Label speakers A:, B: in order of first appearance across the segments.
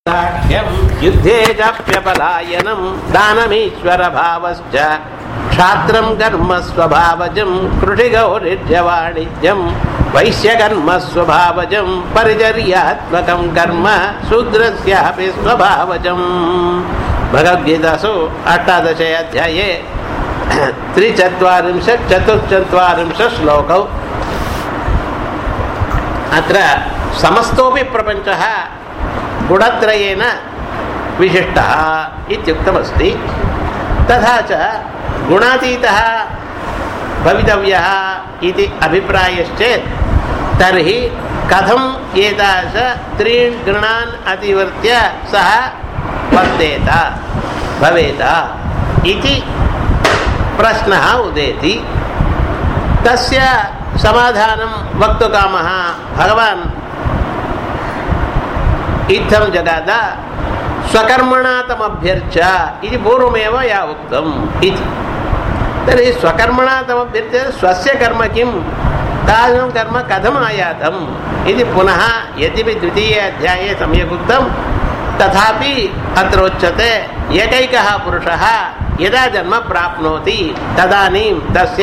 A: साक्ष्यं युद्धे चाप्यपलायनं दानमीश्वरभावश्च क्षात्रं कर्म स्वभावजं कृषिगौरिर्यवाणिज्यं वैश्यकर्म स्वभावजं परिचर्यात्मकं कर्म शूद्रस्यापि स्वभावजम् भगवद्गीतासु अष्टादशे अध्याये त्रिचत्वारिंशत् चतुश्चत्वारिंशत् श्लोकौ अत्र समस्तोऽपि प्रपञ्चः गुणत्रयेन विशिष्टः इत्युक्तमस्ति तथा च गुणातीतः भवितव्यः इति अभिप्रायश्चेत् तर्हि कथम् एतादृश त्रीन् गुणान् अतिवर्त्य सः वर्तेत भवेत इति प्रश्नः उदेति तस्य समाधानं वक्तुकामः भगवान् इत्थं जगाद स्वकर्मणा तमभ्यर्च इति पूर्वमेव या उक्तम् इति तर्हि स्वकर्मणा तमभ्यर्च्य स्वस्य कर्म किं तादृशं कर्म कथम् आयातम् इति पुनः यद्यपि द्वितीये अध्याये सम्यक् उक्तं तथापि अत्र उच्यते एकैकः पुरुषः यदा जन्म प्राप्नोति तदानीं तस्य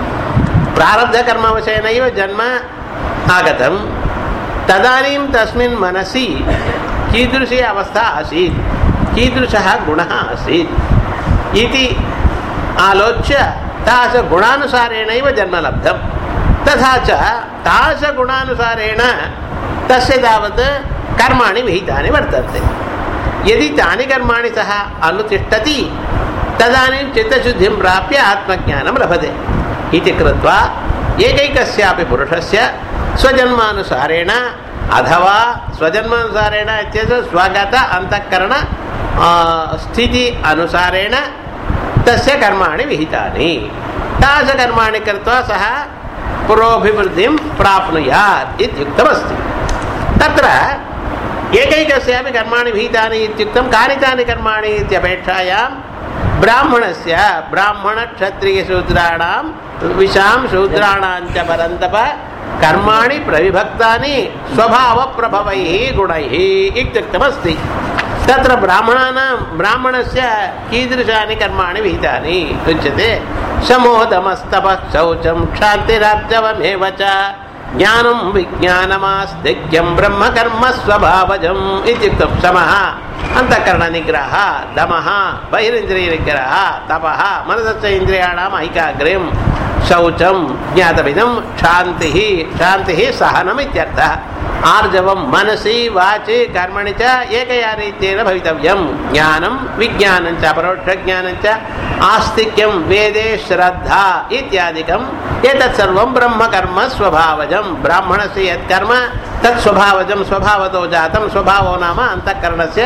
A: प्रारब्धकर्मवशेनैव जन्म आगतं तदानीं तस्मिन् मनसि कीदृशी अवस्था आसीत् कीदृशः गुणः आसीत् इति आलोच्य तादृशगुणानुसारेणैव जन्म लब्धं तथा च तादृशगुणानुसारेण तस्य तावत् कर्माणि विहितानि वर्तन्ते यदि तानि कर्माणि सः अनुतिष्ठति तदानीं चित्तशुद्धिं प्राप्य आत्मज्ञानं लभते इति कृत्वा एकैकस्यापि पुरुषस्य स्वजन्मानुसारेण अथवा स्वजन्मानुसारेण इत्यस्य स्वगत अन्तःकरण स्थिति अनुसारेण तस्य कर्माणि विहितानि तादृशकर्माणि कृत्वा सः पुरोभिवृद्धिं प्राप्नुयात् इत्युक्तमस्ति तत्र एकैकस्यापि कर्माणि विहितानि इत्युक्तं कानि तानि कर्माणि इत्यपेक्षायां ब्राह्मणस्य ब्राह्मणक्षत्रियशूद्राणां विशां शूद्राणां च परन्तप कर्माणि प्रविभक्तानि स्वभावप्रभवैः गुणैः इत्युक्तमस्ति तत्र ब्राह्मणानां ब्राह्मणस्य कीदृशानि कर्माणि विहितानि उच्यते शमोदमस्तपः शौचं क्षान्तिरार्जवमेव च ज्ञानं विज्ञानमास्तिक्यं ब्रह्मकर्म स्वभावजम् इत्युक्तं शमः अन्तःकरणनिग्रहः दमः बहिरिन्द्रियनिग्रहः तपः मनसस्य इन्द्रियाणाम् ऐकाग्र्यं शौचं ज्ञातविदं क्षान्तिः क्षान्तिः सहनम् इत्यर्थः आर्जवं मनसि वाचि कर्मणि च एकया रीत्येन भवितव्यं ज्ञानं विज्ञानं च परोक्षज्ञानं च आस्तिक्यं वेदे श्रद्धा इत्यादिकम् एतत् सर्वं ब्रह्मकर्म स्वभावजं ब्राह्मणस्य यत्कर्म तत् स्वभावजं स्वभावतो जातं स्वभावो नाम अन्तःकरणस्य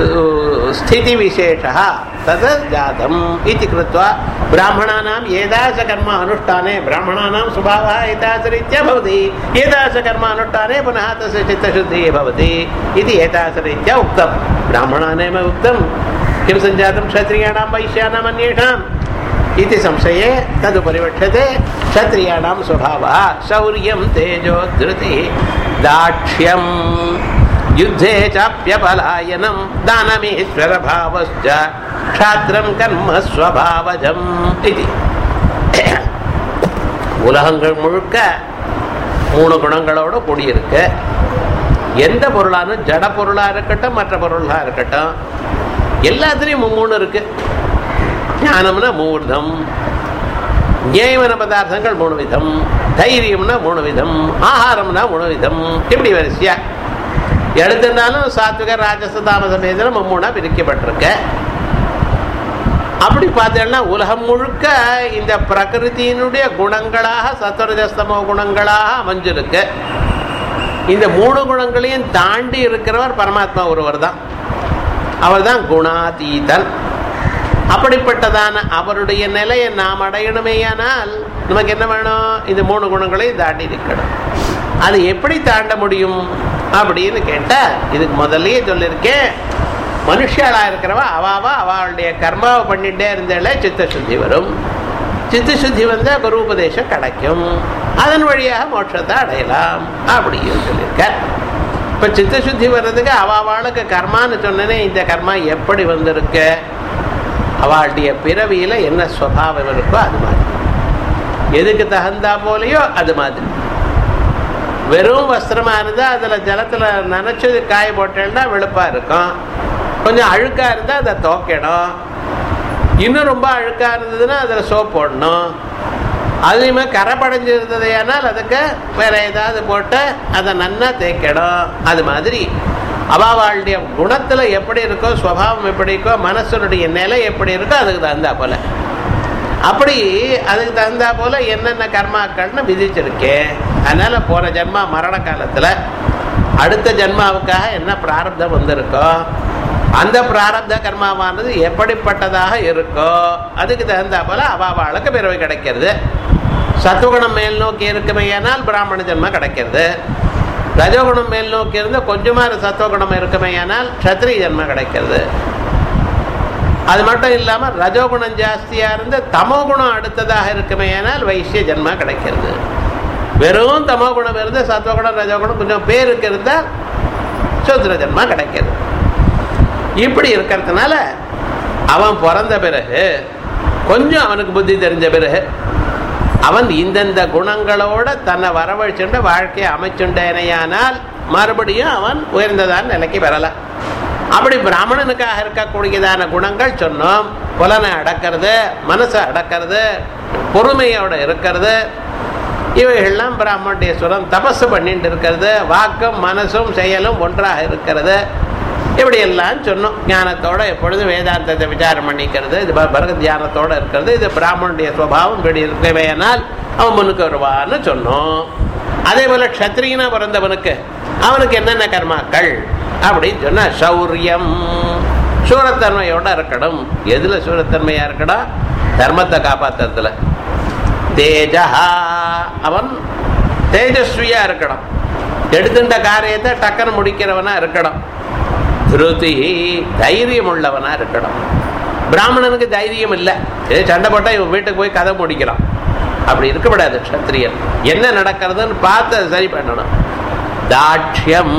A: स्थितिविशेषः तद् जातम् इति कृत्वा ब्राह्मणानाम् एतादृशकर्म अनुष्ठाने ब्राह्मणानां स्वभावः एतादृशरीत्या भवति एतादृशकर्म अनुष्ठाने पुनः तस्य चित्तशुद्धिः भवति इति एतादृशरीत्या उक्तं ब्राह्मणानेव उक्तं किं सञ्जातं क्षत्रियाणां वैश्यानाम् अन्येषाम् इति संशये तदुपरिवक्ष्यते क्षत्रियाणां स्वभावः शौर्यं तेजो धृतिः दाक्ष्यम् युद्धे चाप्यपलायनं दानमीश्वरभावश्च क्षात्रं कर्म स्वभावजम् इति உலகங்கள் முழுக்க மூணு குணங்களோட கூடியிருக்கு எந்த பொருளானும் ஜட பொருளாக இருக்கட்டும் மற்ற பொருளாக இருக்கட்டும் எல்லாத்துலேயும் மூணு இருக்கு ஞானம்னா மூர்தம் ஞேயமன பதார்த்தங்கள் மூணு விதம் தைரியம்னா மூணு விதம் ஆகாரம்னா மூணு விதம் இப்படி வரிசையா எடுத்திருந்தாலும் சாத்விக ராஜச தாமச பேதம் மும்மூணா பிரிக்கப்பட்டிருக்க அப்படி பார்த்தீங்கன்னா உலகம் முழுக்க இந்த பிரகிருத்தியினுடைய குணங்களாக சத்வரஜஸ்தமோ குணங்களாக அமைஞ்சிருக்கு இந்த மூணு குணங்களையும் தாண்டி இருக்கிறவர் பரமாத்மா ஒருவர் தான் அவர் தான் குணாதீதன் அப்படிப்பட்டதான அவருடைய நிலையை நாம் அடையணுமேயானால் நமக்கு என்ன வேணும் இந்த மூணு குணங்களையும் தாண்டி இருக்கணும் அது எப்படி தாண்ட முடியும் அப்படின்னு கேட்டால் இதுக்கு முதல்லயே சொல்லியிருக்கேன் மனுஷாளா இருக்கிறவ அவாவா அவளுடைய கர்மாவை பண்ணிட்டே இருந்தாலே சித்தசுத்தி வரும் சித்தசுத்தி வந்தால் குரு உபதேசம் கிடைக்கும் அதன் வழியாக மோட்சத்தை அடையலாம் அப்படின்னு சொல்லியிருக்கார் இப்ப சித்தசுத்தி வர்றதுக்கு அவ அவளுக்கு கர்மான்னு சொன்னனே இந்த கர்மா எப்படி வந்திருக்கு அவளுடைய பிறவியில என்ன சுவாவம் இருக்கோ அது மாதிரி எதுக்கு தகுந்தா போலையோ அது மாதிரி வெறும் வஸ்திரமா இருந்தா அதுல ஜலத்துல நனைச்சது காய போட்டேன்னா வெளுப்பா இருக்கும் கொஞ்சம் அழுக்கா இருந்தா அதை துவைக்கணும் இன்னும் ரொம்ப அழுக்கா இருந்ததுன்னா அதுல சோப் போடணும் அதுலேயுமே கரை படைஞ்சு இருந்ததையானால் அதுக்கு வேற ஏதாவது போட்டு அதை நன்னா தேய்க்கணும் அது மாதிரி அவாவாளுடைய குணத்துல எப்படி இருக்கோ சுவாவம் எப்படி இருக்கோ மனசனுடைய நிலை எப்படி இருக்கோ அதுக்கு தகுந்தா போல அப்படி அதுக்கு தகுந்தா போல என்னென்ன கர்மாக்கள்னு விதிச்சிருக்கேன் அதனால போன ஜென்மா மரண காலத்துல அடுத்த ஜென்மாவுக்காக என்ன பிராரப்தம் வந்திருக்கோ அந்த பிராரப்த கர்மாவானது எப்படிப்பட்டதாக இருக்கோ அதுக்கு தகுந்தா போல அவாவாளுக்கு பிறவை கிடைக்கிறது சத்துவகுணம் மேல் நோக்கி இருக்குமையானால் பிராமண ஜென்மம் கிடைக்கிறது ரஜோகுணம் மேல் நோக்கி இருந்து கொஞ்சமாக சத்துவகுணம் இருக்குமையானால் க்ஷத்ரிய ஜென்மம் கிடைக்கிறது அது மட்டும் இல்லாமல் ரஜோகுணம் ஜாஸ்தியாக இருந்து தமோகுணம் அடுத்ததாக இருக்குமையானால் வைசிய ஜென்மா கிடைக்கிறது வெறும் தமோகுணம் இருந்து சத்துவகுணம் ரஜோகுணம் கொஞ்சம் பேருக்கு இருந்தால் சூத்திர ஜென்மா கிடைக்கிறது இப்படி இருக்கிறதுனால அவன் பிறந்த பிறகு கொஞ்சம் அவனுக்கு புத்தி தெரிஞ்ச பிறகு அவன் இந்தந்த குணங்களோட தன்னை வரவழைச்சுண்டு வாழ்க்கையை அமைச்சுண்டேனையானால் மறுபடியும் அவன் உயர்ந்ததான நிலைக்கு வரலாம் அப்படி பிராமணனுக்காக இருக்கக்கூடியதான குணங்கள் சொன்னோம் புலனை அடக்கிறது மனசை அடக்கிறது பொறுமையோட இருக்கிறது இவைகள்லாம் பிராமணுடைய சுரம் தபசு பண்ணிட்டு இருக்கிறது வாக்கும் மனசும் செயலும் ஒன்றாக இருக்கிறது இப்படி எல்லாம் சொன்னோம் ஞானத்தோட எப்பொழுதும் வேதாந்தத்தை விசாரம் பண்ணிக்கிறது இது ப- பரத தியானத்தோட இருக்கிறது இது பிராமணுடைய சுவாவம் இப்படி இருக்கவேனால் அவன் முன்னுக்கு வருவான்னு சொன்னோம் அதே போல க்ஷத்ரியனா பிறந்தவனுக்கு அவனுக்கு என்னென்ன கர்மாக்கள் அப்படின்னு சொன்னா சௌரியம் சூரத்தன்மையோட இருக்கணும் எதுல சூரத்தன்மையா இருக்கணும் தர்மத்தை காப்பாத்துறதுல தேஜா அவன் தேஜஸ்வியா இருக்கணும் எடுத்துட்ட காரியத்தை டக்குன்னு முடிக்கிறவனா இருக்கணும் திருதி தைரியம் உள்ளவனா இருக்கணும் பிராமணனுக்கு தைரியம் இல்லை ஏ சண்டை போட்டா இவன் வீட்டுக்கு போய் கதை முடிக்கிறான் அப்படி இருக்கக்கூடாது க்ஷத்ரியன் என்ன நடக்கிறதுன்னு பார்த்து அதை சரி பண்ணணும் தாட்சியம்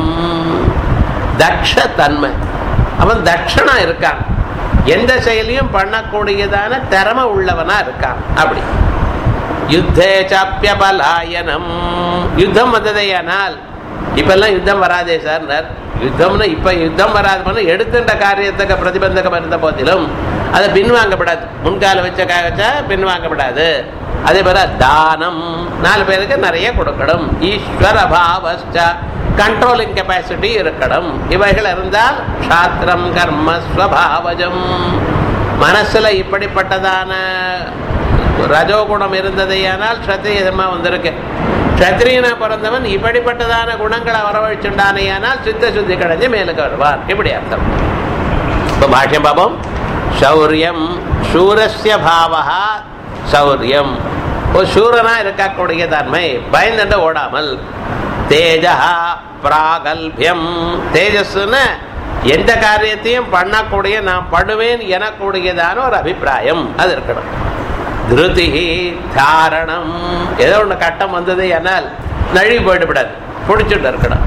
A: தக்ஷ தன்மை அவன் தட்சணா இருக்கான் எந்த செயலையும் பண்ணக்கூடியதான திறமை உள்ளவனா இருக்கான் அப்படி யுத்தே சாப்பியபலாயனம் யுத்தம் வந்ததேயானால் இப்பெல்லாம் யுத்தம் வராதே சார் யுத்தம்னு இப்ப யுத்தம் வராது பண்ண எடுத்துட்ட காரியத்துக்கு பிரதிபந்தகம் இருந்த போதிலும் அதை பின்வாங்கப்படாது முன்கால வச்ச காய வச்சா பின்வாங்கப்படாது அதே போல தானம் நாலு பேருக்கு நிறைய கொடுக்கணும் ஈஸ்வர பாவஸ்ட கண்ட்ரோலிங் கெப்பாசிட்டி இருக்கணும் இவைகள் இருந்தால் சாத்திரம் கர்ம ஸ்வபாவஜம் மனசுல இப்படிப்பட்டதான ரஜோகுணம் இருந்ததையானால் க்ஷத்ரியமா வந்திருக்கு க்ஷத்ரியனா பிறந்தவன் இப்படிப்பட்டதான குணங்களை வரவழைச்சுண்டானேயானால் சித்த சுத்தி கடைஞ்சு மேலுக்கு வருவான் இப்படி அர்த்தம் இப்போ பாஷ்யம் பாபம் சௌரியம் சூரஸ்ய பாவா சௌரியம் ஒரு சூரனா இருக்கக்கூடிய தன்மை பயந்துட்டு ஓடாமல் தேஜா பிராகல்பியம் தேஜஸ்ன்னு எந்த காரியத்தையும் பண்ணக்கூடிய நான் பண்ணுவேன் எனக்கூடியதான ஒரு அபிப்பிராயம் அது இருக்கணும் திருதி தாரணம் ஏதோ ஒன்று கட்டம் வந்தது என்னால் நழுவி போயிட்டு விடாது பிடிச்சிட்டு இருக்கணும்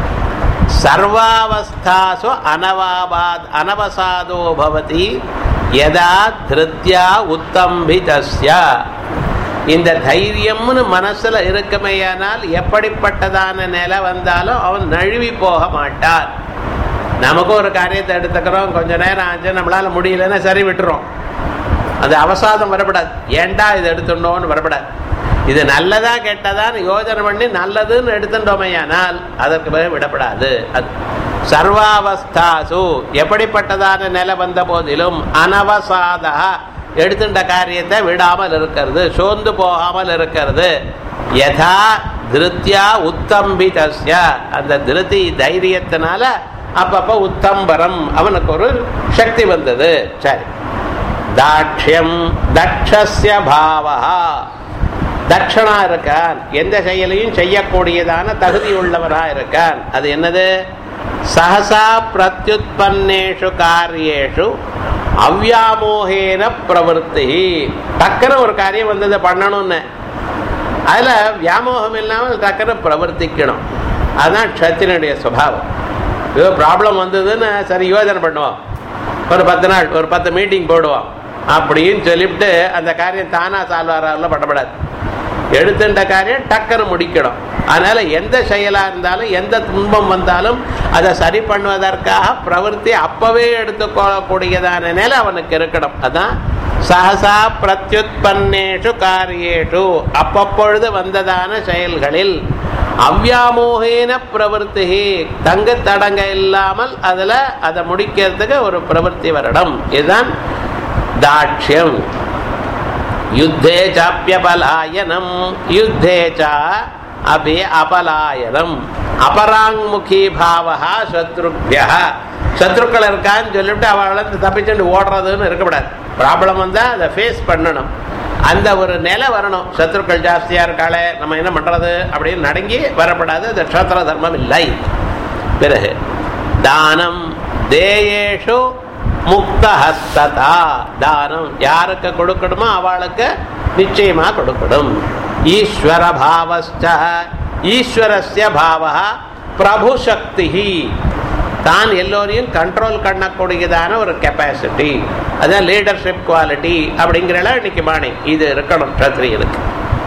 A: சர்வாவஸ்தாசு அனவாபாத் அனவசாதோ பவதி யதா திருத்யா உத்தம்பிதஸ்ய இந்த தைரியம்னு மனசுல இருக்குமேயானால் எப்படிப்பட்டதான நிலை வந்தாலும் அவன் நழுவி போக மாட்டான் நமக்கும் ஒரு காரியத்தை எடுத்துக்கிறோம் கொஞ்ச நேரம் ஆச்சு நம்மளால முடியலன்னா சரி விட்டுறோம் அது அவசாதம் வரப்படாது ஏன்டா இது எடுத்துட்டோம்னு வரப்படாது இது நல்லதா கெட்டதான்னு யோஜனை பண்ணி நல்லதுன்னு எடுத்துட்டோமையானால் அதற்கு பிறகு விடப்படாது அது சர்வாவஸ்தாசு எப்படிப்பட்டதான நிலை வந்த போதிலும் அனவசாதா எடுத்துட்ட காரியத்தை விடாமல் இருக்கிறது சோர்ந்து போகாமல் இருக்கிறது யதா திருத்தியா உத்தம்பிதஸ்ய அந்த திருதி தைரியத்தினால அப்பப்ப உத்தம்பரம் அவனுக்கு ஒரு சக்தி வந்தது சரி தாட்சியம் தக்ஷஸ்ய பாவா தட்சணா இருக்கான் எந்த செயலையும் செய்யக்கூடியதான தகுதி உள்ளவனா இருக்கான் அது என்னது சகசா பிரத்யுத்பன்னேஷு காரியேஷு அவ்யாமோகேன பிரவருத்தி டக்குன்னு ஒரு காரியம் வந்ததை பண்ணணும்னு அதுல வியாமோகம் இல்லாமல் டக்குன்னு பிரவர்த்திக்கணும் அதுதான் க்ஷத்தினுடைய சுபாவம் ஏதோ ப்ராப்ளம் வந்ததுன்னு சரி யோசனை பண்ணுவோம் ஒரு பத்து நாள் ஒரு பத்து மீட்டிங் போடுவோம் அப்படின்னு சொல்லிவிட்டு அந்த காரியம் தானா சால்வ் ஆகிறாரில் பண்ணப்படாது எடுத்துட்ட காரியம் டக்குன்னு முடிக்கணும் அதனால எந்த செயலா இருந்தாலும் எந்த துன்பம் வந்தாலும் அதை சரி பண்ணுவதற்காக பிரவൃத்தி அப்பவே எடுத்துக்கொள்ளக்கூடியதான நிலை அவனுக்கு இருக்கணும் அதான் சகசா பிரத்யுத்பன்னேஷு காரியேஷு அப்பப்பொழுது வந்ததான செயல்களில் அவ்யாமோகேன பிரவருத்தி தங்கு தடங்க இல்லாமல் அதுல அதை முடிக்கிறதுக்கு ஒரு பிரவருத்தி வரணும் இதுதான் தாட்சியம் யுத்தே சாப்பியபலாயனம் யுத்தே ச அபி அபலாயனம் அபராங்முகி பாவா சத்ருபியா சத்ருக்கள் இருக்கான்னு சொல்லிவிட்டு அவளை தப்பிச்சுட்டு ஓடுறதுன்னு இருக்கக்கூடாது ப்ராப்ளம் வந்தால் அதை ஃபேஸ் பண்ணணும் அந்த ஒரு நிலை வரணும் சத்ருக்கள் ஜாஸ்தியாக இருக்காளே நம்ம என்ன பண்ணுறது அப்படின்னு நடங்கி வரப்படாது அது க்ஷத்திர தர்மம் இல்லை பிறகு தானம் தேயேஷு முக்தஹஸ்ததா தானம் யாருக்கு கொடுக்கணுமோ அவளுக்கு நிச்சயமா கொடுக்கணும் ஈஸ்வர பாவஸ்ட ஈஸ்வரஸ்ய பாவ பிரபு சக்தி தான் எல்லோரையும் கண்ட்ரோல் பண்ணக்கூடியதான ஒரு கெப்பாசிட்டி அதான் லீடர்ஷிப் குவாலிட்டி அப்படிங்கிறல இன்னைக்கு பாணி இது இருக்கணும் க்ஷத்ரியனுக்கு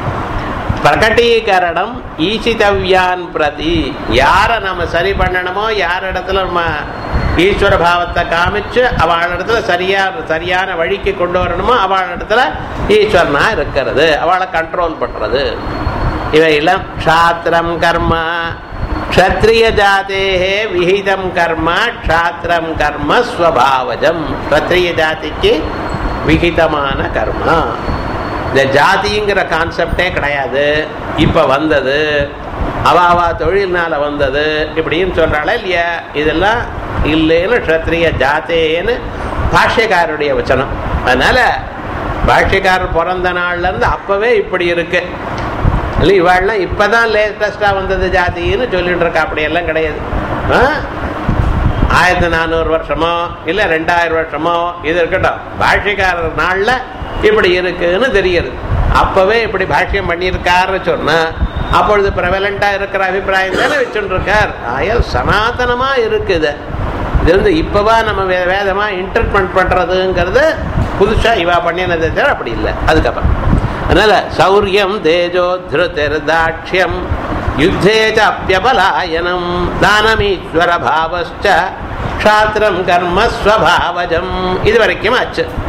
A: பிரகட்டீகரணம் ஈசிதவ்யான் பிரதி யாரை நம்ம சரி பண்ணணுமோ யார் இடத்துல நம்ம ஈஸ்வர பாவத்தை காமிச்சு அவள் இடத்துல சரியா சரியான வழிக்கு கொண்டு வரணுமோ அவள் இடத்துல ஈஸ்வரனா இருக்கிறது அவளை கண்ட்ரோல் பண்றது இவையெல்லாம் க்ஷாத்திரம் கர்ம க்ஷத்ரிய ஜாதேகே விஹிதம் கர்ம க்ஷாத்திரம் கர்ம ஸ்வபாவஜம் க்ஷத்ரிய ஜாதிக்கு விகிதமான கர்மா இந்த ஜாதிங்கிற கான்செப்டே கிடையாது இப்போ வந்தது அவ அவ தொழில்னால வந்தது இப்படின்னு சொல்றாளா இல்லையா இதெல்லாம் இல்லைன்னு க்ஷத்ரிய ஜாத்தேன்னு பாஷ்யக்காரருடைய வச்சனம் அதனால பாஷ்யக்காரர் பிறந்த நாள்ல இருந்து அப்பவே இப்படி இருக்கு இல்லை இவாள்லாம் இப்பதான் லேட்டஸ்டா வந்தது ஜாதின்னு சொல்லிட்டு இருக்கா அப்படியெல்லாம் கிடையாது ஆ? ஆயிரத்தி நானூறு வருஷமோ இல்லை ரெண்டாயிரம் வருஷமோ இது இருக்கட்டும் பாஷ்யக்காரர் நாளில் இப்படி இருக்குன்னு தெரியுது அப்பவே இப்படி பாஷ்யம் பண்ணியிருக்காருன்னு சொன்னா அப்பொழுது பிரபலண்டா இருக்கிற அபிப்பிராயம் தானே வச்சுட்டு இருக்கார் ஆயல் சனாதனமா இருக்குது இது வந்து இப்பவா நம்ம வே வேதமா இன்டர்பிரண்ட் பண்றதுங்கிறது புதுசா இவா பண்ணினதை தவிர அப்படி இல்லை அதுக்கப்புறம் அதனால சௌரியம் தேஜோ திருதிர் தாட்சியம் யுத்தே ச அப்பியபலாயனம் தானமீஸ்வர பாவஸ்ச க்ஷாத்திரம் கர்ம ஸ்வபாவஜம் இது வரைக்கும் ஆச்சு